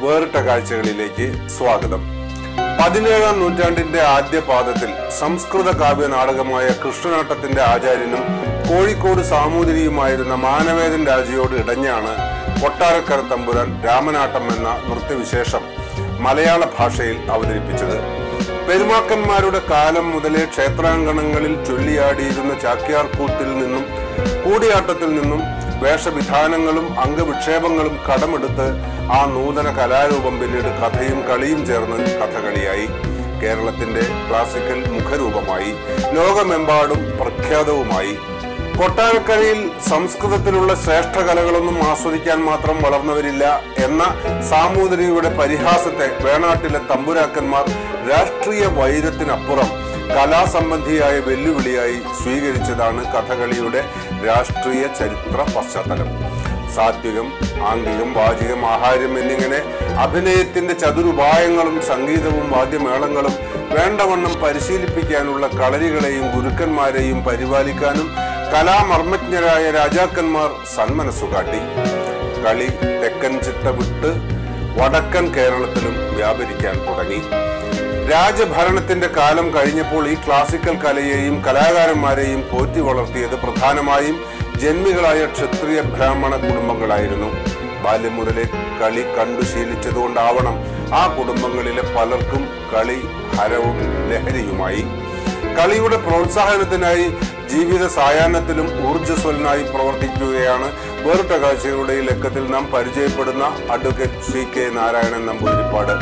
വേറിട്ട കാഴ്ചകളിലേക്ക് സ്വാഗതം പതിനേഴാം നൂറ്റാണ്ടിന്റെ ആദ്യ പാദത്തിൽ സംസ്കൃത കാവ്യ നാടകമായ കൃഷ്ണനാട്ടത്തിന്റെ ആചാര്യനും കോഴിക്കോട് സാമൂതിരിയുമായിരുന്ന മാനവേദൻ രാജയോട് ഇടഞ്ഞാണ് കൊട്ടാരക്കര തമ്പുരാൻ രാമനാട്ടം എന്ന നൃത്യവിശേഷം മലയാള ഭാഷയിൽ അവതരിപ്പിച്ചത് പെരുമാക്കന്മാരുടെ കാലം മുതലേ ക്ഷേത്രാങ്കണങ്ങളിൽ ചൊല്ലിയാടിയിരുന്ന ചാക്യാർകൂത്തിൽ നിന്നും കൂടിയാട്ടത്തിൽ നിന്നും വേഷവിധാനങ്ങളും അംഗവിക്ഷേപങ്ങളും കടമെടുത്ത് ആ നൂതന കലാരൂപം പിന്നീട് കഥയും കളിയും ചേർന്ന് കഥകളിയായി കേരളത്തിന്റെ ക്ലാസിക്കൽ മുഖരൂപമായി ലോകമെമ്പാടും പ്രഖ്യാതവുമായി കൊട്ടാരക്കരയിൽ സംസ്കൃതത്തിലുള്ള ശ്രേഷ്ഠ കലകളൊന്നും ആസ്വദിക്കാൻ മാത്രം വളർന്നവരില്ല എന്ന സാമൂതിരിയുടെ പരിഹാസത്തെ വേണാട്ടിലെ തമ്പുരാക്കന്മാർ രാഷ്ട്രീയ വൈരത്തിനപ്പുറം കലാസംബന്ധിയായ വെല്ലുവിളിയായി സ്വീകരിച്ചതാണ് കഥകളിയുടെ രാഷ്ട്രീയ ചരിത്ര പശ്ചാത്തലം സാത്വികം ആംഗികം വാചികം ആഹാരം എന്നിങ്ങനെ അഭിനയത്തിന്റെ ചതുരുപായങ്ങളും സംഗീതവും വാദ്യമേളങ്ങളും വേണ്ടവണ്ണം പരിശീലിപ്പിക്കാനുള്ള കളരികളെയും ഗുരുക്കന്മാരെയും പരിപാലിക്കാനും കലാമർമ്മജ്ഞരായ രാജാക്കന്മാർ സന്മനസ്സു കാട്ടി കളി തെക്കൻ ചിട്ട വിട്ട് വടക്കൻ കേരളത്തിലും വ്യാപരിക്കാൻ തുടങ്ങി രാജഭരണത്തിന്റെ കാലം കഴിഞ്ഞപ്പോൾ ഈ ക്ലാസിക്കൽ കലയെയും കലാകാരന്മാരെയും പോറ്റി വളർത്തിയത് പ്രധാനമായും ജന്മികളായ ക്ഷത്രിയ ബ്രാഹ്മണ കുടുംബങ്ങളായിരുന്നു ബാല്യം മുതലേ കളി കണ്ടു ശീലിച്ചതുകൊണ്ടാവണം ആ കുടുംബങ്ങളിലെ പലർക്കും കളി ഹരവും ലഹരിയുമായി കളിയുടെ പ്രോത്സാഹനത്തിനായി ജീവിത സായാഹ്നത്തിലും ഊർജ്ജസ്വലനായി പ്രവർത്തിക്കുകയാണ് വേറിട്ട കാഴ്ചകളുടെ ഈ ലക്കത്തിൽ നാം പരിചയപ്പെടുന്ന advocate C K Narayanan Namboothiripad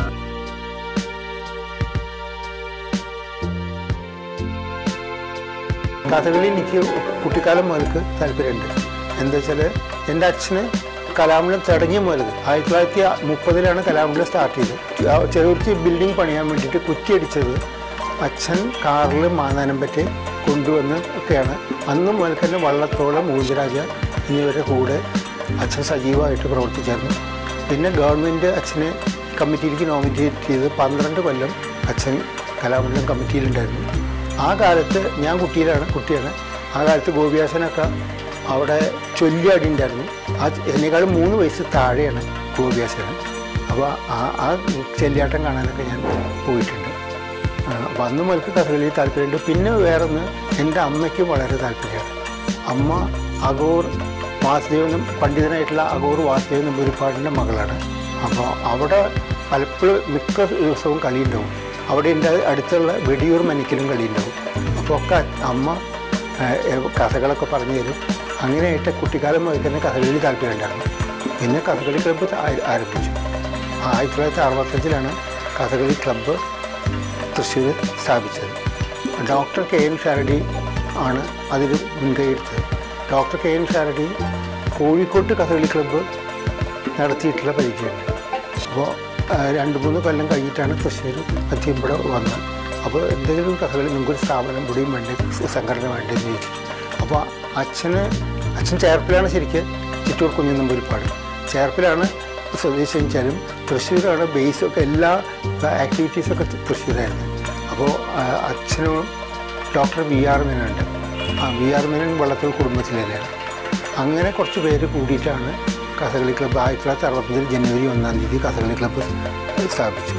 Kathakali എനിക്ക് കുട്ടിക്കാലം മുതൽക്ക് താല്പര്യമുണ്ട് എന്താ വെച്ചാൽ എൻ്റെ അച്ഛന് കലാമണ്ഡലം തുടങ്ങിയ മുതൽ ആയിരത്തി തൊള്ളായിരത്തി മുപ്പതിലാണ് കലാമണ്ഡലം സ്റ്റാർട്ട് ചെയ്തത് ആ ചെറുകുറ്റി ബിൽഡിംഗ് പണിയാൻ വേണ്ടിയിട്ട് കുറ്റിയടിച്ചത് അച്ഛൻ കാറിൽ മാനാനമ്പറ്റ് കൊണ്ടുവന്ന് ഒക്കെയാണ് അന്ന് മുതൽ തന്നെ വള്ളത്തോളം ഊഞ്ചരാജ എന്നിവരുടെ കൂടെ അച്ഛൻ സജീവമായിട്ട് പ്രവർത്തിച്ചിരുന്നു പിന്നെ ഗവൺമെൻറ് അച്ഛനെ കമ്മിറ്റിയിലേക്ക് നോമിനേറ്റ് ചെയ്ത് പന്ത്രണ്ട് കൊല്ലം അച്ഛൻ കലാമണ്ഡലം കമ്മിറ്റിയിലുണ്ടായിരുന്നു ആ കാലത്ത് ഞാൻ കുട്ടിയിലാണ് കുട്ടിയാണ് ആ കാലത്ത് ഗോപിയാസനൊക്കെ അവിടെ ചൊല്ലിയാടി ഉണ്ടായിരുന്നു ആ എന്നേക്കാളും മൂന്ന് വയസ്സ് താഴെയാണ് ഗോപിയാസനം അപ്പോൾ ആ ആ ചെല്ലിയാട്ടം കാണാനൊക്കെ ഞാൻ പോയിട്ടുണ്ട് അപ്പം അന്ന് മുതൽക്ക് കഥകളി താല്പര്യമുണ്ട് പിന്നെ വേറൊന്ന് എൻ്റെ അമ്മയ്ക്ക് വളരെ താല്പര്യമാണ് അമ്മ അഗോർ വാസുദേവനും പണ്ഡിതനായിട്ടുള്ള അഗോർ വാസുദേവൻ നമ്പൂരിപ്പാടിൻ്റെ മകളാണ് അപ്പോൾ അവിടെ പലപ്പോഴും മിക്ക ദിവസവും കളിയുണ്ടാവും അവിടെ എൻ്റെ അടുത്തുള്ള വെടിയൂർ മനിക്കലും കളിയുണ്ടാവും അപ്പോൾ ഒക്കെ അമ്മ ഏഹ്, കഥകളൊക്കെ പറഞ്ഞു തരും അങ്ങനെയായിട്ട് കുട്ടിക്കാലം മുതൽ തന്നെ കഥകളി താല്പര്യം ഉണ്ടായിരുന്നു പിന്നെ കഥകളി ക്ലബ്ബ് ആ- ആരംഭിച്ചു ആയിരത്തി തൊള്ളായിരത്തി അറുപത്തഞ്ചിലാണ് കഥകളി ക്ലബ്ബ് തൃശ്ശൂർ സ്ഥാപിച്ചത് ഡോക്ടർ കെ എൻ ഷാരടി ആണ് അതിൽ മുൻകൈയെടുത്തത് ഡോക്ടർ കെ എൻ ഷാരടി കോഴിക്കോട്ട് കഥകളി ക്ലബ്ബ് നടത്തിയിട്ടുള്ള പരിചയമുണ്ട് അപ്പോൾ രണ്ട് മൂന്ന് കൊല്ലം കഴിഞ്ഞിട്ടാണ് തൃശ്ശൂർ എത്തി ഇവിടെ വന്നത് അപ്പോൾ എന്തെങ്കിലും കഥകളി നിങ്ങൾക്കൊരു സ്ഥാപനം ഇവിടെയും വേണ്ടേ സംഘടന വേണ്ടതെന്ന് ചോദിച്ചു അപ്പോൾ അച്ഛന് അച്ഛൻ ചേർപ്പിലാണ് ശരിക്ക് ചിറ്റൂർ കുഞ്ഞുനമ്പൂരിപ്പാട് ചേർപ്പിലാണ് സ്വദേശം വെച്ചാലും തൃശ്ശൂരാണ് ബേസൊക്കെ എല്ലാ ആക്ടിവിറ്റീസൊക്കെ തൃശ്ശൂരായിരുന്നു അപ്പോൾ അച്ഛനും ഡോക്ടർ വി ആർ മേനുണ്ട് ആ വി ആർ മേനൻ വള്ളത്തോൾ കുടുംബത്തിലെല്ലാം അങ്ങനെ കുറച്ച് പേര് കൂടിയിട്ടാണ് കഥകളി ക്ലബ്ബ് ആയിരത്തി തൊള്ളായിരത്തി അറുപത്തഞ്ചിൽ ജനുവരി ഒന്നാം തീയതി കഥകളി ക്ലബ്ബ് സ്ഥാപിച്ചു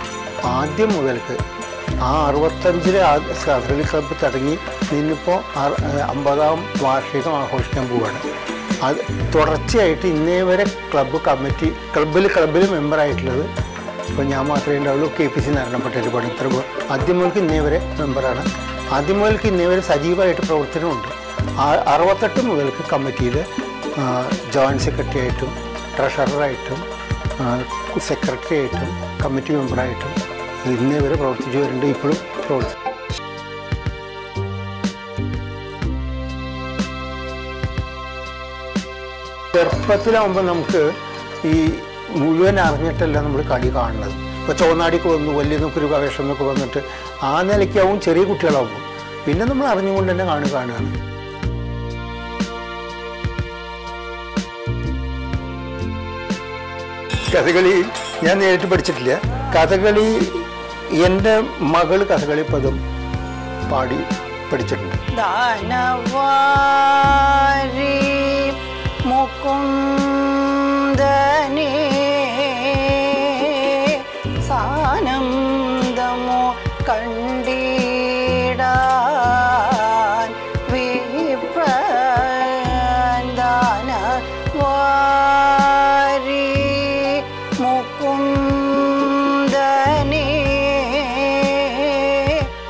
ആദ്യം മുതൽക്ക് ആ അറുപത്തഞ്ചിലെ ആ കഥകളി ക്ലബ്ബ് തുടങ്ങി നിന്നിപ്പോൾ അമ്പതാം വാർഷികം ആഘോഷിക്കാൻ പോവുകയാണ് അത് തുടർച്ചയായിട്ട് ഇന്നേ വരെ ക്ലബ്ബ് കമ്മിറ്റി ക്ലബ്ബിൽ ക്ലബ്ബിൽ മെമ്പറായിട്ടുള്ളത് ഇപ്പോൾ ഞാൻ മാത്രമേ ഉണ്ടാവുള്ളൂ കെ പി സി നാരായണപ്പെട്ട പണി ഇത്ര ആദ്യം മുതൽക്ക് ഇന്നേ വരെ മെമ്പറാണ് ആദ്യം മുതൽക്ക് ഇന്നേ വരെ സജീവമായിട്ട് പ്രവർത്തനമുണ്ട് ആ- അറുപത്തെട്ട് മുതൽക്ക് കമ്മിറ്റിയിൽ ജോയിൻറ്റ് സെക്രട്ടറി ആയിട്ടും ട്രഷററായിട്ടും സെക്രട്ടറി ആയിട്ടും കമ്മിറ്റി മെമ്പറായിട്ടും ഇന്നേ വരെ പ്രവർത്തിച്ചു വരുന്നുണ്ട് ഇപ്പോഴും പ്രവർത്തി ചെറുപ്പത്തിലാവുമ്പോൾ നമുക്ക് ഈ മുഴുവൻ അറിഞ്ഞിട്ടല്ല നമ്മൾ കളി കാണുന്നത് ഇപ്പോൾ ചോന്നാടിക്ക് വന്നു വലിയ നോക്കൊരു വേഷം എന്നൊക്കെ വന്നിട്ട് ആ നിലയ്ക്കാവും ചെറിയ കുട്ടികളാവുമ്പോൾ പിന്നെ നമ്മൾ അറിഞ്ഞുകൊണ്ട് തന്നെ കാണുക കാണുകയാണ് കഥകളി ഞാൻ നേരിട്ട് പഠിച്ചിട്ടില്ല കഥകളി എൻ്റെ മകൾ കഥകളി പദം പാടി പഠിച്ചിട്ടുണ്ട് ദാനവാരി മുകുന്ദനേ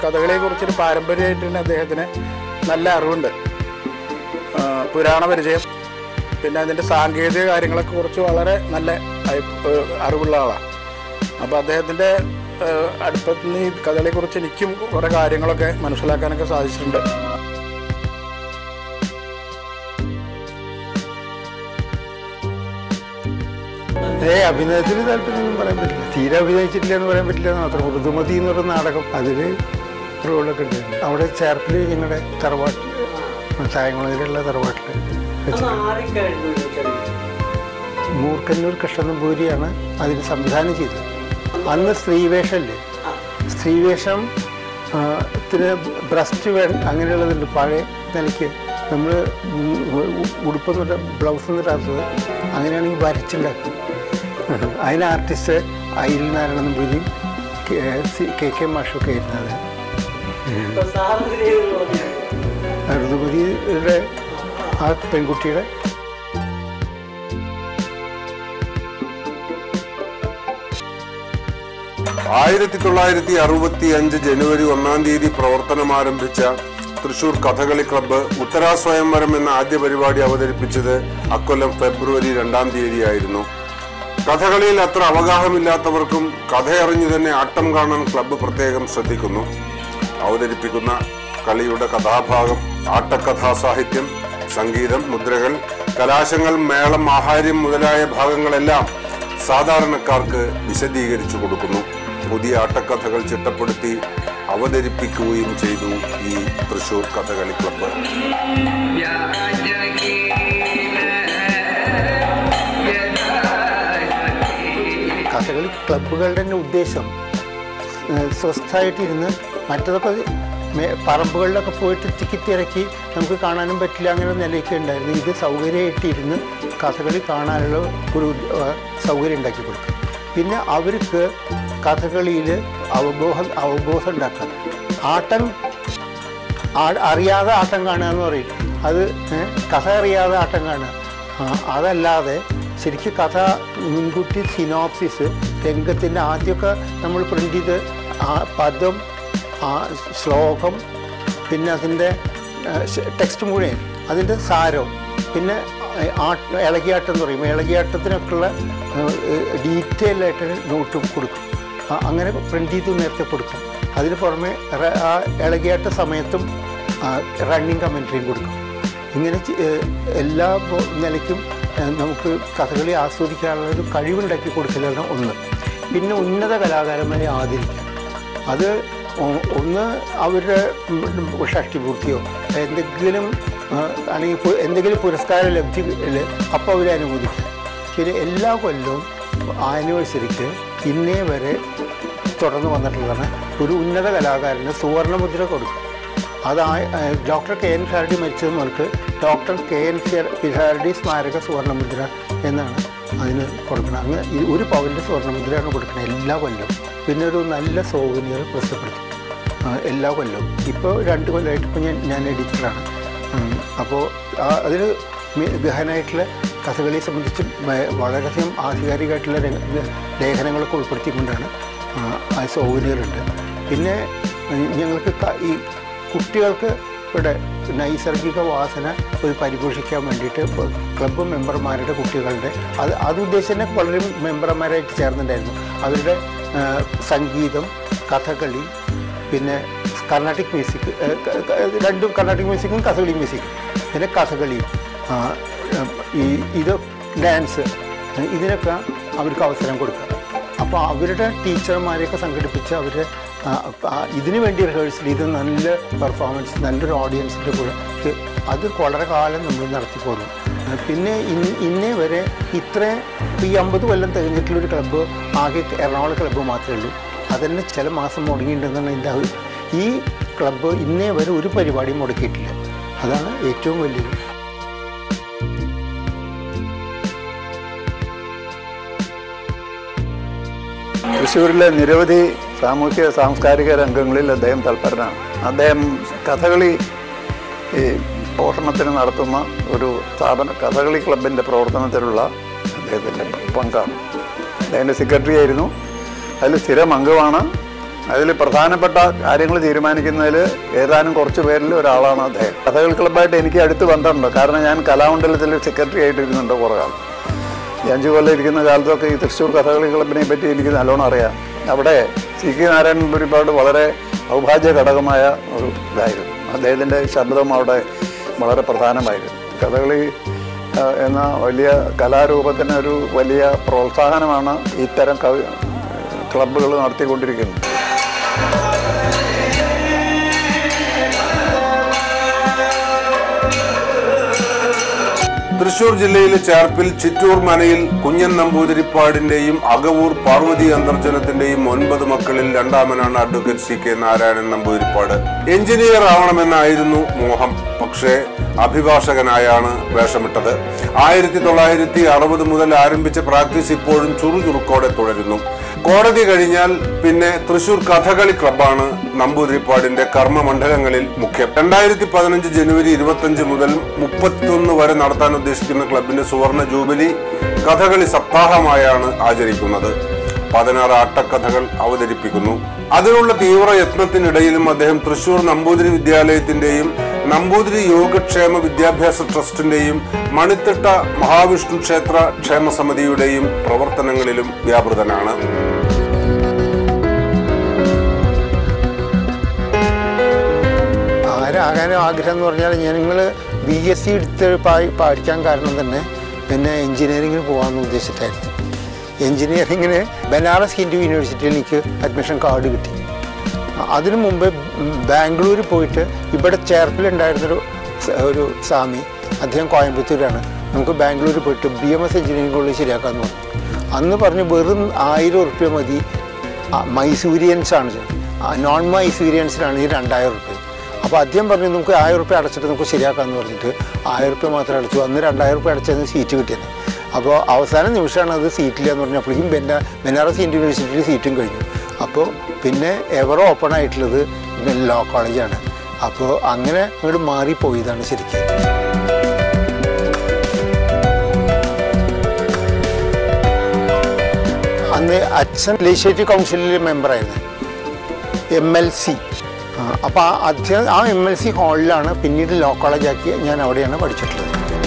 കഥകളിയെക്കുറിച്ചൊരു പാരമ്പര്യമായിട്ട് തന്നെ അദ്ദേഹത്തിന് നല്ല അറിവുണ്ട് ആ, പുരാണ പരിചയം പിന്നെ അതിൻ്റെ സാങ്കേതിക കാര്യങ്ങളൊക്കെ കുറിച്ച് വളരെ നല്ല അയ്- ഏഹ് അറിവുള്ള ആളാണ് അപ്പോൾ അദ്ദേഹത്തിൻ്റെ ഏഹ് അടുപ്പത്ത് നിന്ന് ഈ കഥകളെക്കുറിച്ച് എനിക്കും കുറേ കാര്യങ്ങളൊക്കെ മനസ്സിലാക്കാനൊക്കെ സാധിച്ചിട്ടുണ്ട് ഏ അഭിനയത്തിന് താല്പര്യമൊന്നും പറയാൻ പറ്റില്ല തീരെ അഭിനയിച്ചിട്ടില്ല എന്ന് പറയാൻ പറ്റില്ല എന്ന് മാത്രം ഋതുമതി എന്ന് പറയുന്ന നാടകം അതിൽ റോളൊക്കെ ഉണ്ട് അവിടെ ചേർപ്പിൽ ഞങ്ങളുടെ തറവാട്ടിൽ തായങ്കുളയിലുള്ള തറവാട്ടിൽ വെച്ചിട്ടുണ്ട് മൂർക്കന്നൂർ കൃഷ്ണനമ്പൂരിയാണ് അതിന് സംവിധാനം ചെയ്തത് അന്ന് സ്ത്രീവേഷമല്ലേ സ്ത്രീവേഷം ആ, ത്തിന് ബ്രസ്റ്റ് വേ അങ്ങനെയുള്ളതുണ്ട് പഴയ നിലയ്ക്ക് നമ്മൾ ഉടുപ്പൊന്നും ഇട ബ്ലൗസൊന്നും ഇടാത്തത് അങ്ങനെയാണെങ്കിൽ വരച്ചുണ്ടാക്കും അതിന് ആർട്ടിസ്റ്റ് അയിൽ നാരായണ നമ്പൂരിയും കെ സി- കെ കെ മാഷൊക്കെ ആയിരുന്നത് ഋതുപതിയുടെ ആ പെൺകുട്ടിയുടെ ആയിരത്തി തൊള്ളായിരത്തി അറുപത്തി അഞ്ച് ജനുവരി ഒന്നാം തീയതി പ്രവർത്തനം ആരംഭിച്ച തൃശൂർ കഥകളി ക്ലബ്ബ് ഉത്തരാ സ്വയംവരം എന്ന ആദ്യ പരിപാടി അവതരിപ്പിച്ചത് അക്കൊല്ലം ഫെബ്രുവരി രണ്ടാം തീയതിയായിരുന്നു കഥകളിയിൽ അത്ര അവഗാഹമില്ലാത്തവർക്കും കഥയറിഞ്ഞു തന്നെ ആട്ടം കാണാൻ ക്ലബ്ബ് പ്രത്യേകം ശ്രദ്ധിക്കുന്നു അവതരിപ്പിക്കുന്ന കളിയുടെ കഥാഭാഗം ആട്ടക്കഥാസാഹിത്യം സംഗീതം മുദ്രകൾ കലാശങ്ങൾ മേളം ആഹാര്യം മുതലായ ഭാഗങ്ങളെല്ലാം സാധാരണക്കാർക്ക് വിശദീകരിച്ചു കൊടുക്കുന്നു പുതിയ ആട്ടക്കഥകൾ ചിട്ടപ്പെടുത്തി അവതരിപ്പിക്കുകയും ചെയ്തു ഈ തൃശൂർ കഥകളി ക്ലബ്ബ് കഥകളി ക്ലബ്ബുകളുടെ തന്നെ ഉദ്ദേശം ഏഹ് സ്വസ്ഥമായിട്ടിരുന്ന് മറ്റതൊക്കെ മേ- പറമ്പുകളിലൊക്കെ പോയിട്ട് തിക്കിത്തിരക്കി നമുക്ക് കാണാനും പറ്റില്ല അങ്ങനെ ഒരു നിലയൊക്കെ ഉണ്ടായിരുന്നു ഇത് സൗകര്യമായിട്ടിരുന്ന് കഥകളി കാണാനുള്ള ഒരു ഏഹ്, സൗകര്യം ഉണ്ടാക്കി കൊടുക്കും പിന്നെ അവർക്ക് കഥകളിയിൽ അവബോധം അവബോധം ഉണ്ടാക്കാം ആട്ടം ആ- അറിയാതെ ആട്ടം കാണുക എന്ന് പറയും അത് ഏ, കഥ അറിയാതെ ആട്ടം കാണുക ആ, അതല്ലാതെ ശരിക്കും കഥ മുൻകൂട്ടി സിനോപ്സിസ് രംഗത്തിൻ്റെ ആദ്യമൊക്കെ നമ്മൾ പ്രിൻ്റ് ചെയ്ത് ആ പദം ആ ശ്ലോകം പിന്നെ അതിൻ്റെ ടെക്സ്റ്റ് മുഴുവൻ അതിൻ്റെ സാരം പിന്നെ ആട്ട് ഇളകിയാട്ടം എന്ന് പറയും ഇളകിയാട്ടത്തിനൊക്കെയുള്ള ഡീറ്റെയിൽ ആയിട്ട് നോട്ടും കൊടുക്കും ആ, അങ്ങനെ പ്രിൻ്റ് ചെയ്ത് നേരത്തെ കൊടുക്കും അതിന് പുറമെ റ- ആ ഇളകിയാട്ട സമയത്തും റണ്ണിങ് കമൻട്രിയും കൊടുക്കും ഇങ്ങനെ ചെ- ഏഹ് എല്ലാ ബോ- നിലയ്ക്കും ഏഹ് നമുക്ക് കഥകളി ആസ്വദിക്കാനുള്ള ഒരു കഴിവുണ്ടാക്കി കൊടുക്കലാണ് ഒന്ന് പിന്നെ ഉന്നത കലാകാരന്മാരെ ആദരിക്കുക അത് ഒ- ഒന്ന് അവരുടെ ഷഷ്ടിപൂർത്തിയോ എന്തെങ്കിലും ആ, അല്ലെങ്കിൽ പു- എന്തെങ്കിലും പുരസ്കാര ലബ്ധി അപ്പോൾ അവരെ അനുമോദിക്കുക പിന്നെ എല്ലാ കൊല്ലവും ആനിവേഴ്സറിക്ക് ഇന്നേ വരെ തുടർന്ന് വന്നിട്ടുള്ളതാണ് ഒരു ഉന്നത കലാകാരന് സുവർണമുദ്ര കൊടുക്കും അത് ആ- ആ, ഡോക്ടർ കെ എൻ ഷാരടി മരിച്ചത് മുതൽക്ക് ഡോക്ടർ കെ എൻ ഷാരടി സ്മാരക സുവർണമുദ്ര എന്നാണ് അതിന് കൊടുക്കുന്നത് അങ്ങ് ഈ ഒരു പവൻ്റെ സുവർണമുദ്രയാണ് കൊടുക്കുന്നത് എല്ലാ കൊല്ലവും പിന്നെ ഒരു നല്ല സൗകര്യം പ്രസിദ്ധപ്പെടുത്തും ആ, എല്ലാ കൊല്ലവും ഇപ്പോൾ രണ്ട് കൊല്ലമായിട്ട് ഇപ്പോൾ ഞാൻ ഞാൻ എഡിറ്ററാണ് അപ്പോൾ അതിൽ ഗഹനായിട്ടുള്ള കഥകളിയെ സംബന്ധിച്ച് വ- വളരെയധികം ആധികാരികമായിട്ടുള്ള രംഗ- ലേഖനങ്ങളൊക്കെ ഉൾപ്പെടുത്തിക്കൊണ്ടാണ് ആ, ആ സൗകര്യമുണ്ട് പിന്നെ ഉം, ഞങ്ങൾക്ക് ക- ഈ കുട്ടികൾക്ക് ഇവിടെ നൈസർഗിക വാസന ഒരു പരിപോഷിക്കാൻ വേണ്ടിയിട്ട് ഇപ്പോൾ ക്ലബ്ബ് മെമ്പർമാരുടെ കുട്ടികളുടെ അത് അത് ഉദ്ദേശിച്ച് തന്നെ വളരെ മെമ്പർമാരായിട്ട് ചേർന്നിട്ടുണ്ടായിരുന്നു അവരുടെ ആ, സംഗീതം കഥകളി പിന്നെ കർണാട്ടിക് മ്യൂസിക് ഏഹ്, ക- ക- രണ്ടും കർണാട്ടിക് മ്യൂസിക്കും കഥകളി മ്യൂസിക്കും പിന്നെ കഥകളി ആ, ഈ ഇത് ഡാൻസ് ഇതിനൊക്കെ അവർക്ക് അവസരം കൊടുക്കുക അപ്പോൾ അവരുടെ ടീച്ചർമാരെയൊക്കെ സംഘടിപ്പിച്ച് അവരുടെ ആ, ആ, ഇതിനു വേണ്ടി റിഹേഴ്സൽ ചെയ്ത് നല്ല പെർഫോമൻസ് നല്ലൊരു ഓഡിയൻസിൻ്റെ കൂടെ ഇത് അത് വളരെ കാലം നമ്മൾ നടത്തി പോന്നു ആ, പിന്നെ ഇന്ന് ഇന്നേ വരെ ഇത്ര ഈ അമ്പത് കൊല്ലം തികഞ്ഞിട്ടുള്ളൊരു ക്ലബ്ബ് ആകെ എറണാകുളം ക്ലബ്ബ് മാത്രമേ ഉള്ളൂ അതന്നെ ചില മാസം മുടങ്ങിയിട്ടുണ്ടെന്നാണ് എൻ്റെ അഭി- ഈ ക്ലബ്ബ് ഇന്നേ വരെ ഒരു പരിപാടിയും മുടക്കിയിട്ടില്ല അതാണ് ഏറ്റവും വലിയൊരു തൃശ്ശൂരിലെ നിരവധി സാമൂഹ്യ സാംസ്കാരിക രംഗങ്ങളിൽ അദ്ദേഹം തൽപരനാണ് അദ്ദേഹം കഥകളി ഈ പോഷണത്തിന് നടത്തുന്ന ഒരു സ്ഥാപന കഥകളി ക്ലബിൻ്റെ പ്രവർത്തനത്തിലുള്ള അദ്ദേഹത്തിൻ്റെ പങ്കാണ് അദ്ദേഹത്തിൻ്റെ സെക്രട്ടറി ആയിരുന്നു അതിൽ സ്ഥിരം അംഗമാണ് അതിൽ പ്രധാനപ്പെട്ട കാര്യങ്ങൾ തീരുമാനിക്കുന്നതിൽ ഏതാനും കുറച്ച് പേരിൽ ഒരാളാണ് അദ്ദേഹം കഥകളി ക്ലബ്ബായിട്ട് എനിക്ക് അടുത്ത് ബന്ധമുണ്ട് കാരണം ഞാൻ കലാമണ്ഡലത്തിൽ സെക്രട്ടറി ആയിട്ടിരുന്നുണ്ട് കുറേ കാലം ഈ അഞ്ച് കൊല്ലം ഇരിക്കുന്ന കാലത്തൊക്കെ ഈ തൃശ്ശൂർ കഥകളി ക്ലബിനെ പറ്റി എനിക്ക് നല്ലോണം അറിയാം അവിടെ സി കെ നാരായണൻ ഒരുപാട് വളരെ ഔഭാഗ്യ ഘടകമായ ഒരു ഇതായിരുന്നു അദ്ദേഹത്തിൻ്റെ ശബ്ദം അവിടെ വളരെ പ്രധാനമായിരുന്നു കഥകളി ആ, എന്ന വലിയ കലാരൂപത്തിന് ഒരു വലിയ പ്രോത്സാഹനമാണ് ഇത്തരം കവി ക്ലബ്ബുകൾ നടത്തിക്കൊണ്ടിരിക്കുന്നത് തൃശൂർ ജില്ലയിലെ ചേർപ്പിൽ ചിറ്റൂർ മനയിൽ കുഞ്ഞൻ നമ്പൂതിരിപ്പാടിന്റെയും അകവൂർ പാർവതി അന്തർജനത്തിന്റെയും ഒൻപത് മക്കളിൽ രണ്ടാമനാണ് advocate C K Narayanan Namboothiripad engineer ആവണമെന്നായിരുന്നു മോഹം പക്ഷേ അഭിഭാഷകനായാണ് വേഷമിട്ടത് ആയിരത്തി തൊള്ളായിരത്തി അറുപത് മുതൽ ആരംഭിച്ച പ്രാക്ടീസ് ഇപ്പോഴും ചുറുചുറുക്കോടെ തുടരുന്നു കോടതി കഴിഞ്ഞാൽ പിന്നെ തൃശൂർ കഥകളി ക്ലബ്ബാണ് നമ്പൂതിരിപ്പാടിന്റെ കർമ്മമണ്ഡലങ്ങളിൽ മുഖ്യം രണ്ടായിരത്തി പതിനഞ്ച് ജനുവരി ഇരുപത്തഞ്ച് മുതൽ മുപ്പത്തിയൊന്ന് വരെ നടത്താൻ ഉദ്ദേശിക്കുന്ന ക്ലബിന്റെ സുവർണ ജൂബിലി കഥകളി സപ്താഹമായാണ് ആചരിക്കുന്നത് പതിനാറ് ആട്ടക്കഥകൾ അവതരിപ്പിക്കുന്നു അതിനുള്ള തീവ്ര യത്നത്തിനിടയിലും അദ്ദേഹം തൃശൂർ നമ്പൂതിരി വിദ്യാലയത്തിന്റെയും നമ്പൂതിരി യോഗക്ഷേമ വിദ്യാഭ്യാസ ട്രസ്റ്റിന്റെയും മണിത്തിട്ട മഹാവിഷ്ണു ക്ഷേത്ര ക്ഷേമ സമിതിയുടെയും പ്രവർത്തനങ്ങളിലും വ്യാപൃതനാണ് ആരാകാനും ആഗ്രഹം എന്ന് പറഞ്ഞാൽ ഞങ്ങൾ ബി എസ് സി എടുത്ത് പാ- പഠിക്കാൻ കാരണം തന്നെ പിന്നെ എഞ്ചിനീയറിങ്ങിന് പോകാമെന്ന് ഉദ്ദേശിച്ചിട്ടായിരുന്നു എഞ്ചിനീയറിങ്ങിന് ബനാറസ് ഹിന്ദു യൂണിവേഴ്സിറ്റിയിൽ എനിക്ക് അഡ്മിഷൻ കാർഡ് കിട്ടി അ- അതിനു മുമ്പ് ബാംഗ്ലൂർ പോയിട്ട് ഇവിടെ ചേർപ്പിലുണ്ടായിരുന്നൊരു സ- ഒരു സ്വാമി അദ്ദേഹം കോയമ്പത്തൂരാണ് നമുക്ക് ബാംഗ്ലൂർ പോയിട്ട് B M S engineering college ശരിയാക്കാമെന്ന് പറഞ്ഞു അന്ന് പറഞ്ഞ് വെറും ആയിരം ഉറുപ്പ്യ മതി ആ, മൈസൂരിയൻസ് ആണ് ഇത്. ആ, നോൺ മൈസൂരിയൻസിനാണ് ഈ രണ്ടായിരം ഉറുപ്പ്യ അപ്പോൾ അദ്ദേഹം പറഞ്ഞു നമുക്ക് ആയിരം ഉറുപ്പ്യ അടച്ചിട്ട് നമുക്ക് ശരിയാക്കാമെന്ന് പറഞ്ഞിട്ട് ആയിരം ഉറുപ്പ്യ മാത്രം അടച്ചു അന്ന് രണ്ടായിരം ഉറുപ്പ്യ അടച്ചതിന് സീറ്റ് കിട്ടിയത് അപ്പോൾ അവസാന നിമിഷമാണ് അത് സീറ്റില്ല എന്ന് പറഞ്ഞപ്പോഴേക്കും ബെന്ന ബനാറസ് ഹിന്ദു യൂണിവേഴ്സിറ്റിയിൽ സീറ്റും കഴിഞ്ഞു അപ്പോൾ പിന്നെ എവർ ഓപ്പൺ ആയിട്ടുള്ളത് ലോ കോളേജാണ് അപ്പോൾ അങ്ങനെ അങ്ങോട്ട് മാറിപ്പോയതാണ് ശരിക്കും അന്ന് അച്ഛൻ ലെജിസ്ലേറ്റീവ് കൗൺസിലിലെ മെമ്പറായിരുന്നു എം എൽ സി അപ്പോൾ ആ അധ്യ ആ എം എൽ സി ഹാളിലാണ് പിന്നീട് ലോ കോളേജാക്കി ഞാൻ അവിടെയാണ് പഠിച്ചിട്ടുള്ളത്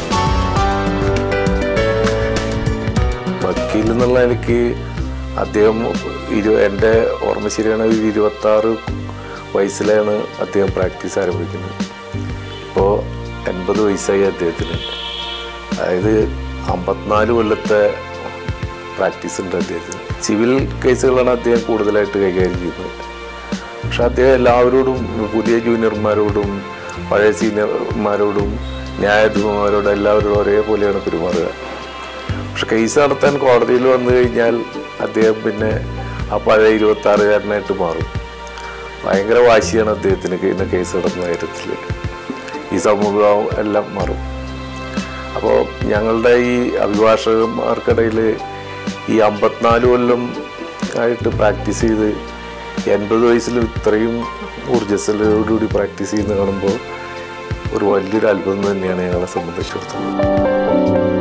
വക്കീൽ എന്നുള്ള എനിക്ക് അദ്ദേഹം ഇരു എൻ്റെ ഓർമ്മ ശരിയാണ് ഒരു ഇരുപത്തി ആറ് വയസ്സിലാണ് അദ്ദേഹം പ്രാക്ടീസ് ആരംഭിക്കുന്നത് ഇപ്പോൾ എൺപത് വയസ്സായി അദ്ദേഹത്തിന് അതായത് അമ്പത്തിനാല് കൊല്ലത്തെ പ്രാക്ടീസ് ഉണ്ട് അദ്ദേഹത്തിന് സിവിൽ കേസുകളാണ് അദ്ദേഹം കൂടുതലായിട്ട് കൈകാര്യം ചെയ്യുന്നത് പക്ഷെ അദ്ദേഹം എല്ലാവരോടും പുതിയ ജൂനിയർമാരോടും പഴയ സീനിയർമാരോടും ന്യായാധിപന്മാരോടും എല്ലാവരോടും ഒരേപോലെയാണ് പെരുമാറുക പക്ഷെ കേസ് നടത്താൻ കോടതിയിൽ വന്നു കഴിഞ്ഞാൽ അദ്ദേഹം പിന്നെ ആ പഴയ ഇരുപത്തി ആറുകാരനായിട്ട് മാറും ഭയങ്കര വാശിയാണ് അദ്ദേഹത്തിന് ഇന്ന് കേസ് നടന്ന കാര്യത്തിൽ ഈ സമൂഹം എല്ലാം മാറും അപ്പോൾ ഞങ്ങളുടെ ഈ അഭിഭാഷകന്മാർക്കിടയിൽ ഈ അമ്പത്തിനാല് കൊല്ലം ആയിട്ട് പ്രാക്ടീസ് ചെയ്ത് എൺപത് വയസ്സിൽ ഇത്രയും ഊർജ്ജസ്വലയോടുകൂടി പ്രാക്ടീസ് ചെയ്യുന്ന കാണുമ്പോൾ ഒരു വലിയൊരു അത്ഭുതം തന്നെയാണ് ഞങ്ങളെ സംബന്ധിച്ചിടത്തോളം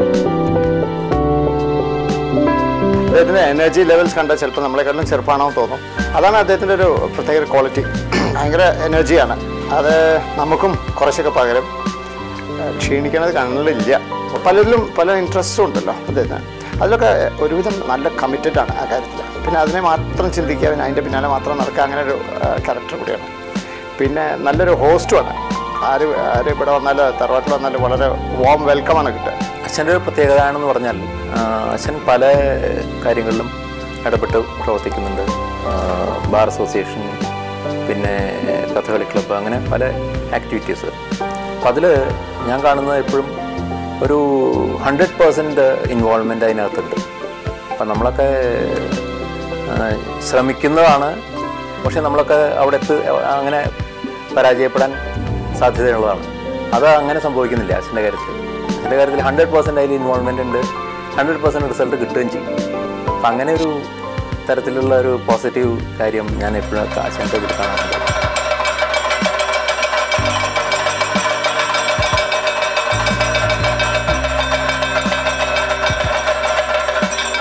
അദ്ദേഹത്തിൻ്റെ എനർജി ലെവൽസ് കണ്ടാൽ ചിലപ്പോൾ നമ്മളെക്കാളും ചെറുപ്പമാണോ തോന്നും അതാണ് അദ്ദേഹത്തിൻ്റെ ഒരു പ്രത്യേക ക്വാളിറ്റി ഭയങ്കര എനർജിയാണ് അത് നമുക്കും കുറച്ചൊക്കെ പകരം ഏഹ്, ക്ഷീണിക്കണത് കണ്ണിലില്ല പലരിലും പല ഇൻട്രസ്റ്റും ഉണ്ടല്ലോ അദ്ദേഹത്തിന് അതിലൊക്കെ ഒരുവിധം നല്ല കമ്മിറ്റഡ് ആണ് ആ കാര്യത്തിൽ പിന്നെ അതിനെ മാത്രം ചിന്തിക്കുക പിന്നെ അതിൻ്റെ പിന്നാലെ മാത്രം നടക്കുക അങ്ങനെ ഒരു ക്യാരക്ടർ കൂടിയാണ് പിന്നെ നല്ലൊരു ഹോസ്റ്റുമാണ് ആര് ആര് ഇവിടെ വന്നാലും തറവാട്ടിൽ വന്നാലും വളരെ വാം വെൽക്കമാണ് കിട്ടുക അച്ഛൻ്റെ ഒരു പ്രത്യേകത ആണെന്ന് പറഞ്ഞാൽ ആ, അച്ഛൻ പല കാര്യങ്ങളിലും ഇടപെട്ട് പ്രവർത്തിക്കുന്നുണ്ട് ആ, ബാർ അസോസിയേഷൻ പിന്നെ കഥകളി ക്ലബ്ബ് അങ്ങനെ പല ആക്ടിവിറ്റീസ് അപ്പം അതിൽ ഞാൻ കാണുന്നത് എപ്പോഴും ഒരു ഹൺഡ്രഡ് പേഴ്സൻറ്റ് ഇൻവോൾവ്മെൻ്റ് അതിനകത്തുണ്ട് അപ്പം നമ്മളൊക്കെ ആ, ശ്രമിക്കുന്നതാണ് പക്ഷെ നമ്മളൊക്കെ അവിടെ എത്ത് അങ്ങനെ പരാജയപ്പെടാൻ സാധ്യതയുള്ളതാണ് അത് അങ്ങനെ സംഭവിക്കുന്നില്ല അച്ഛൻ്റെ കാര്യത്തിൽ അച്ഛൻ്റെ കാര്യത്തിൽ ഹൺഡ്രഡ് പെർസെൻറ്റ് അതിൽ ഇൻവോൾവ്മെൻ്റ് ഉണ്ട് ഹൺഡ്രഡ് പെർസെൻറ്റ് റിസൾട്ട് കിട്ടുകയും ചെയ്യും അപ്പം അങ്ങനെ ഒരു തരത്തിലുള്ള ഒരു പോസിറ്റീവ് കാര്യം ഞാൻ എപ്പോഴും അച്ഛൻ്റെ ഇതിൽ കാണാറുണ്ട്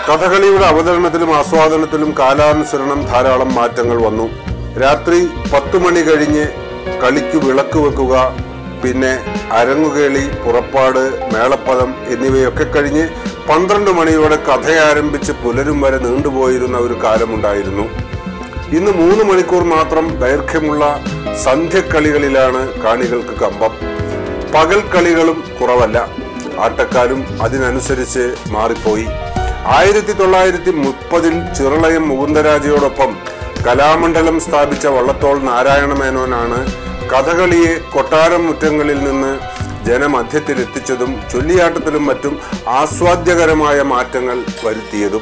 കഥകളിയുടെ അവതരണത്തിലും ആസ്വാദനത്തിലും കാലാനുസരണം ധാരാളം മാറ്റങ്ങൾ വന്നു രാത്രി പത്തു മണി കഴിഞ്ഞ് കളിക്ക് വിളക്ക് വെക്കുക പിന്നെ അരങ്ങുകേളി പുറപ്പാട് മേളപ്പദം എന്നിവയൊക്കെ കഴിഞ്ഞ് പന്ത്രണ്ട് മണിയോടെ കഥ ആരംഭിച്ച് പുലരും വരെ നീണ്ടുപോയിരുന്ന ഒരു കാലമുണ്ടായിരുന്നു ഇന്ന് മൂന്ന് മണിക്കൂർ മാത്രം ദൈർഘ്യമുള്ള സന്ധ്യക്കളികളിലാണ് കാണികൾക്ക് കമ്പം പകൽ കളികളും കുറവല്ല ആട്ടക്കാരും അതിനനുസരിച്ച് മാറിപ്പോയി ആയിരത്തി തൊള്ളായിരത്തി മുപ്പതിൽ ചിറളയം മുകുന്ദരാജയോടൊപ്പം കലാമണ്ഡലം സ്ഥാപിച്ച വള്ളത്തോൾ നാരായണ മേനോനാണ് കഥകളിയെ കൊട്ടാരം മുറ്റങ്ങളിൽ നിന്ന് ജനമധ്യത്തിലെത്തിച്ചതും ചൊല്ലിയാട്ടത്തിലും മറ്റും ആസ്വാദ്യകരമായ മാറ്റങ്ങൾ വരുത്തിയതും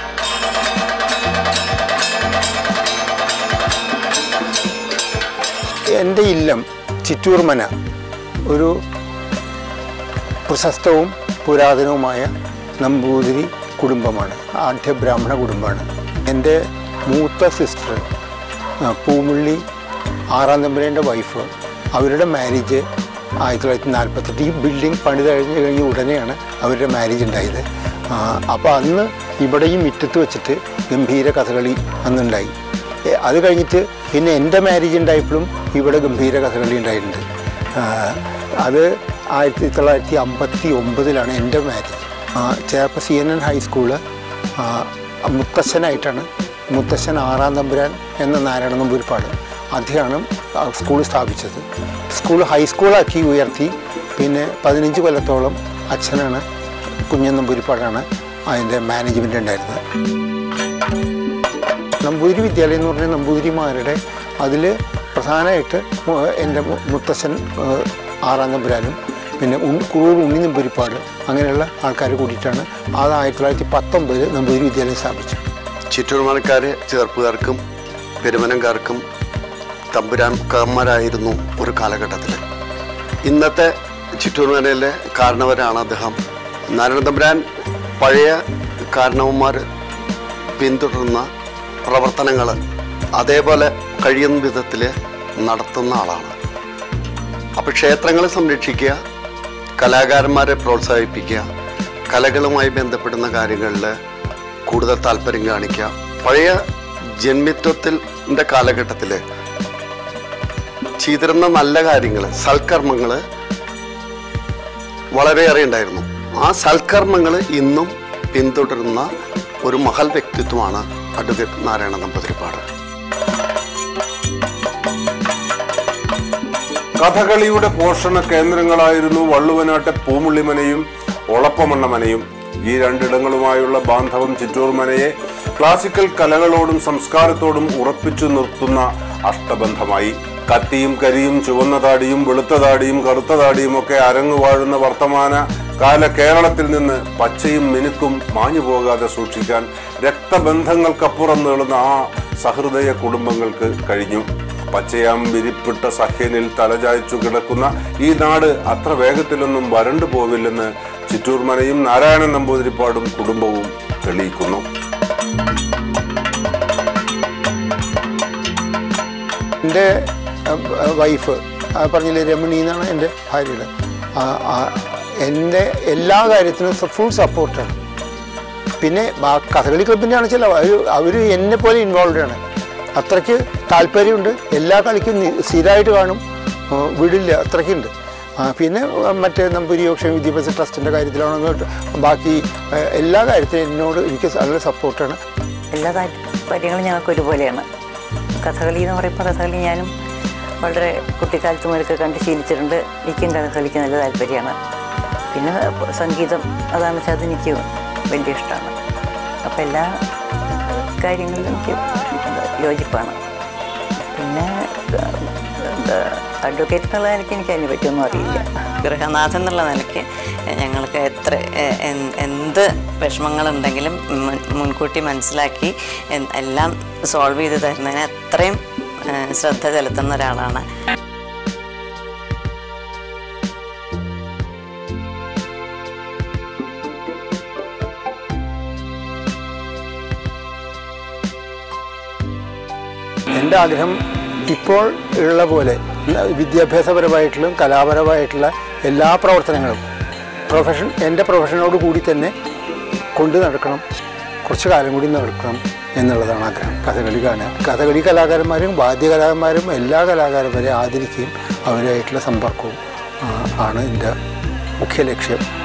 എൻ്റെ ഇല്ലം ചിറ്റൂർ മന ഒരു പ്രശസ്തവും പുരാതനവുമായ നമ്പൂതിരി കുടുംബമാണ് ആദ്യ ബ്രാഹ്മണ കുടുംബമാണ് എൻ്റെ മൂത്ത സിസ്റ്റർ പൂമുള്ളി ആറാം തമ്പുരേൻ്റെ വൈഫ് അവരുടെ മാരേജ് ആയിരത്തി തൊള്ളായിരത്തി നാൽപ്പത്തെട്ട് ഈ ബിൽഡിംഗ് പണിത് കഴിഞ്ഞ് കഴിഞ്ഞ ഉടനെയാണ് അവരുടെ മാരേജ് ഉണ്ടായത് അപ്പോൾ അന്ന് ഇവിടെ ഈ മുറ്റത്ത് വെച്ചിട്ട് ഗംഭീര കഥകളി അന്നുണ്ടായി ഏ, അത് കഴിഞ്ഞിട്ട് പിന്നെ എൻ്റെ മാരേജ് ഉണ്ടായപ്പോഴും ഇവിടെ ഗംഭീര കഥകളി ഉണ്ടായിട്ടുണ്ട് ആ, അത് ആയിരത്തി തൊള്ളായിരത്തി അമ്പത്തി ഒമ്പതിലാണ് എൻ്റെ marriage Cherpu C N N high school ആ, മുത്തശ്ശനായിട്ടാണ് മുത്തശ്ശൻ ആറാം തമ്പുരാൻ എന്ന നാരായണ നമ്പൂരിപ്പാട് അദ്ദേഹമാണ് ആ സ്കൂൾ സ്ഥാപിച്ചത് സ്കൂൾ ഹൈസ്കൂളാക്കി ഉയർത്തി പിന്നെ പതിനഞ്ച് കൊല്ലത്തോളം അച്ഛനാണ് കുഞ്ഞൻ നമ്പൂരിപ്പാടാണ് അതിൻ്റെ മാനേജ്മെൻ്റ് ഉണ്ടായിരുന്നത് നമ്പൂതിരി വിദ്യാലയം എന്ന് പറഞ്ഞാൽ നമ്പൂതിരിമാരുടെ അതിൽ പ്രധാനമായിട്ട് മു- എൻ്റെ മു- മുത്തശ്ശൻ ഏഹ്, ആറാം തമ്പുരാനും പിന്നെ ഉൺ കുറൂർ ഉണ്ണി നമ്പൂരിപ്പാട് അങ്ങനെയുള്ള ആൾക്കാർ കൂടിയിട്ടാണ് അത് ആയിരത്തി തൊള്ളായിരത്തി പത്തൊമ്പതിൽ നമ്പൂതിരി വിദ്യാലയം സ്ഥാപിച്ചു ചുറ്റുമലക്കാർ ചേർപ്പുകാർക്കും പെരുമനംകാർക്കും തമ്പുരാൻകാരന്മാരായിരുന്നു ഒരു കാലഘട്ടത്തിൽ ഇന്നത്തെ ചുറ്റൂർമനയിലെ കാരണവരാണ് അദ്ദേഹം നാരായണ തമ്പുരാൻ പഴയ കാരണവന്മാർ പിന്തുടർന്ന പ്രവർത്തനങ്ങൾ അതേപോലെ കഴിയുന്ന വിധത്തിൽ നടത്തുന്ന ആളാണ് അപ്പോൾ ക്ഷേത്രങ്ങളെ സംരക്ഷിക്കുക കലാകാരന്മാരെ പ്രോത്സാഹിപ്പിക്കുക കലകളുമായി ബന്ധപ്പെടുന്ന കാര്യങ്ങളിൽ കൂടുതൽ താല്പര്യം കാണിക്കുക പഴയ ജന്മിത്വത്തിൻ്റെ കാലഘട്ടത്തിൽ ചെയ്തിരുന്ന നല്ല കാര്യങ്ങൾ സൽക്കർമ്മങ്ങൾ വളരെയേറെ ഉണ്ടായിരുന്നു ആ സൽക്കർമ്മങ്ങൾ ഇന്നും പിന്തുടരുന്ന ഒരു മഹൽ വ്യക്തിത്വമാണ് അഡ്വക്കേറ്റ് നാരായണ നമ്പൂതിരിപ്പാട് കഥകളിയുടെ പോഷണ കേന്ദ്രങ്ങളായിരുന്നു വള്ളുവനാട്ടെ പൂമുള്ളിമനയും ഒളപ്പമണ്ണമനയും ഈ രണ്ടിടങ്ങളുമായുള്ള ബാന്ധവം ചിറ്റൂർ മനയെ ക്ലാസിക്കൽ കലകളോടും സംസ്കാരത്തോടും ഉറപ്പിച്ചു നിർത്തുന്ന അഷ്ടബന്ധമായി കത്തിയും കരിയും ചുവന്ന താടിയും വെളുത്ത താടിയും കറുത്ത താടിയും ഒക്കെ അരങ്ങു വാഴുന്ന വർത്തമാന കാല കേരളത്തിൽ നിന്ന് പച്ചയും മിനുക്കും മാഞ്ഞു പോകാതെ സൂക്ഷിക്കാൻ രക്തബന്ധങ്ങൾക്കപ്പുറം നീളുന്ന ആ സഹൃദയ കുടുംബങ്ങൾക്ക് കഴിഞ്ഞു പച്ചയാം വിരിപ്പിട്ട സഹ്യനിൽ തലചായ്ച്ചു കിടക്കുന്ന ഈ നാട് അത്ര വേഗത്തിലൊന്നും വരണ്ടു പോവില്ലെന്ന് ചിറ്റൂർ മനയും നാരായണൻ നമ്പൂതിരിപ്പാടും കുടുംബവും തെളിയിക്കുന്നു എൻ്റെ വൈഫ് പറഞ്ഞില്ലേ രമണി എന്നാണ് എൻ്റെ ഭാര്യയുടെ ആ, ആ, എൻ്റെ എല്ലാ കാര്യത്തിനും ഫുൾ സപ്പോർട്ടാണ് പിന്നെ ബാ- കഥകളി ക്ലബിൻ്റെ ആണെച്ചാൽ അവർ അവർ എന്നെ പോലെ ഇൻവോൾവ് ആണ് അത്രയ്ക്ക് താല്പര്യമുണ്ട് എല്ലാ കളിക്കും നി- സ്ഥിരമായിട്ട് കാണും ആ, വിടില്ല അത്രയ്ക്കുണ്ട് ആ, പിന്നെ ആ, മറ്റേ നമ്പൂരി യോക്ഷേമ വിദ്യാഭ്യാസ ട്രസ്റ്റിൻ്റെ കാര്യത്തിലാണെന്ന് ബാക്കി ആ, എല്ലാ കാര്യത്തിലും എന്നോട് എനിക്ക് നല്ല സപ്പോർട്ടാണ് എല്ലാ താല്പര്യങ്ങളും ഞങ്ങൾക്ക് ഒരുപോലെയാണ് കഥകളി എന്ന് പറയുമ്പോൾ കഥകളി ഞാനും വളരെ കുട്ടിക്കാലത്ത് മുതലൊക്കെ കണ്ട് ശീലിച്ചിട്ടുണ്ട് എനിക്കും കഥകളിക്ക് നല്ല താല്പര്യമാണ് പിന്നെ സംഗീതം അതാണ് വെച്ചാൽ അത് എനിക്ക് വലിയ ഇഷ്ടമാണ് അപ്പോൾ എല്ലാ കാര്യങ്ങളിലും എനിക്ക് എന്താ യോജിപ്പാണ് പിന്നെ എന്താ അഡ്വക്കേറ്റ് എന്നുള്ള നിലയ്ക്ക് എനിക്ക് അതിനെ പറ്റിയൊന്നും അറിയില്ല ഗൃഹനാഥൻ എന്നുള്ള നിലയ്ക്ക് ഞങ്ങൾക്ക് എത്ര എ- എൻ- എന്ത് വിഷമങ്ങളുണ്ടെങ്കിലും മുൻ- മുൻകൂട്ടി മനസ്സിലാക്കി എൻ- എല്ലാം സോൾവ് ചെയ്ത് തരുന്നതിന് അത്രയും ഏ, ശ്രദ്ധ ചെലുത്തുന്ന ഒരാളാണ് എൻ്റെ ആഗ്രഹം ഇപ്പോൾ ഉള്ള പോലെ വിദ്യാഭ്യാസപരമായിട്ടുള്ള കലാപരമായിട്ടുള്ള എല്ലാ പ്രവർത്തനങ്ങളും പ്രൊഫഷൻ എൻ്റെ പ്രൊഫഷനോട് കൂടി തന്നെ കൊണ്ടു നടക്കണം കുറച്ച് കാലം കൂടി നടക്കണം എന്നുള്ളതാണ് ആഗ്രഹം കഥകളി കാണാൻ കഥകളി കലാകാരന്മാരും വാദ്യകലാകാരന്മാരും എല്ലാ കലാകാരന്മാരെയും ആദരിക്കുകയും അവരുമായിട്ടുള്ള സമ്പർക്കവും ആ, ആണ് എൻ്റെ മുഖ്യ ലക്ഷ്യം